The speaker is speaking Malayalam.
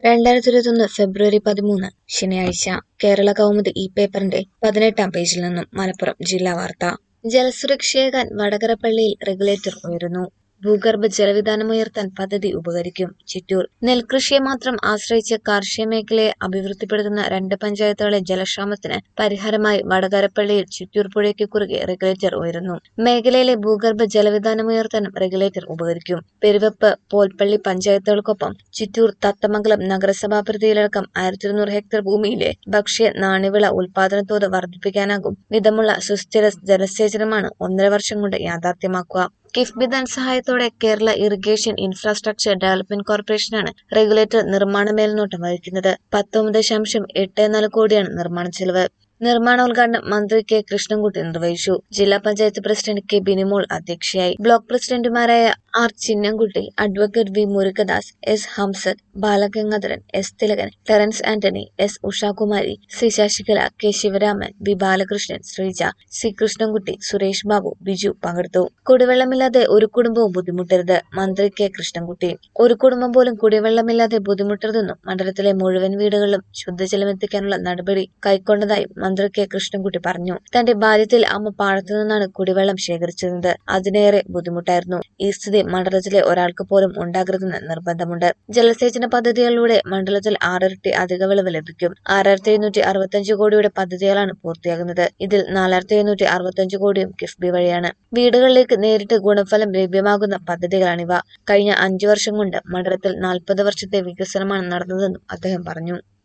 രണ്ടായിരത്തി ഇരുപത്തൊന്ന് ഫെബ്രുവരി പതിമൂന്ന് ശനിയാഴ്ച കേരള കൗമുദി ഈ പേപ്പറിന്റെ പതിനെട്ടാം പേജിൽ നിന്നും മലപ്പുറം ജില്ലാ വാർത്ത ജലസുരക്ഷയേകാൻ വടകരപ്പള്ളിയിൽ റെഗുലേറ്റർ ഉയരുന്നു ഭൂഗർഭ ജലവിധാനമുയർത്താൻ പദ്ധതി ഉപകരിക്കും ചിറ്റൂർ നെൽകൃഷിയെ മാത്രം ആശ്രയിച്ച് കാർഷിക മേഖലയെ അഭിവൃദ്ധിപ്പെടുത്തുന്ന രണ്ട് പഞ്ചായത്തുകളെ ജലക്ഷാമത്തിന് പരിഹാരമായി വടകരപ്പള്ളിയിൽ ചിറ്റൂർ പുഴയ്ക്ക് കുറുകെ റെഗുലേറ്റർ ഉയരുന്നു മേഖലയിലെ ഭൂഗർഭ ജലവിധാനമുയർത്താനും റെഗുലേറ്റർ ഉപകരിക്കും പെരുവെപ്പ് പോൽപ്പള്ളി പഞ്ചായത്തുകൾക്കൊപ്പം ചിറ്റൂർ തത്തമംഗലം നഗരസഭാ പരിധിയിലടക്കം ആയിരത്തി ഇരുന്നൂറ് ഹെക്ടർ ഭൂമിയിലെ ഭക്ഷ്യ നാണ്യവിള ഉൽപാദന തോത് വർദ്ധിപ്പിക്കാനാകും വിധമുള്ള സുസ്ഥിര ജലസേചനമാണ് ഒന്നര വർഷം കൊണ്ട് യാഥാർത്ഥ്യമാക്കുക കിഫ്ബി ധനസഹായത്തോടെ കേരള ഇറിഗേഷൻ ഇൻഫ്രാസ്ട്രക്ചർ ഡെവലപ്മെന്റ് കോർപ്പറേഷനാണ് റെഗുലേറ്റർ നിർമ്മാണ മേൽനോട്ടം വഹിക്കുന്നത് പത്തൊമ്പത് ദശാംശം എട്ട് നാല് കോടിയാണ് നിർമ്മാണ ചെലവ് നിർമ്മാണോദ്ഘാടനം മന്ത്രി കെ കൃഷ്ണൻകുട്ടി നിർവഹിച്ചു ജില്ലാ പഞ്ചായത്ത് പ്രസിഡന്റ് കെ ബിനിമോൾ അധ്യക്ഷയായി ബ്ലോക്ക് പ്രസിഡന്റുമാരായ R Chinnankutty advocate V Murukadas S Hamsath Balagangadharan S Thilakan Clarence Antony S Ushakumari C Sasikala K Sivaraman V Balakrishnan Sreeja C Krishnankutty Suresh Babu Biju പങ്കെടുത്തു കുടിവെള്ളമില്ലാതെ ഒരു കുടുംബവും ബുദ്ധിമുട്ടരുത് മന്ത്രി കെ കൃഷ്ണൻകുട്ടി ഒരു കുടുംബം പോലും കുടിവെള്ളമില്ലാതെ ബുദ്ധിമുട്ടരുതെന്നും മണ്ഡലത്തിലെ മുഴുവൻ വീടുകളിലും ശുദ്ധജലമെത്തിക്കാനുള്ള നടപടി കൈക്കൊണ്ടതായും മന്ത്രി കെ കൃഷ്ണൻകുട്ടി പറഞ്ഞു തന്റെ ബാല്യത്തിൽ അമ്മ പാടത്തു നിന്നാണ് കുടിവെള്ളം ശേഖരിച്ചിരുന്നത് അതിനേറെ ബുദ്ധിമുട്ടായിരുന്നു ഈ സ്ഥിതി മണ്ഡലത്തിലെ ഒരാൾക്ക് പോലും ഉണ്ടാകരുതെന്ന് നിർബന്ധമുണ്ട് ജലസേചന പദ്ധതികളിലൂടെ മണ്ഡലത്തിൽ ആറിരട്ടി അധിക വിളവ് ലഭിക്കും ആറായിരത്തി എഴുന്നൂറ്റി അറുപത്തഞ്ച് കോടിയുടെ പദ്ധതികളാണ് പൂർത്തിയാകുന്നത് ഇതിൽ നാലായിരത്തി എഴുന്നൂറ്റി അറുപത്തഞ്ച് കോടിയും കിഫ്ബി വഴിയാണ് വീടുകളിലേക്ക് നേരിട്ട് ഗുണഫലം ലഭ്യമാകുന്ന പദ്ധതികളാണിവ കഴിഞ്ഞ അഞ്ചു വർഷം കൊണ്ട് മണ്ഡലത്തിൽ നാൽപ്പത് വർഷത്തെ വികസനമാണ് നടന്നതെന്നും അദ്ദേഹം പറഞ്ഞു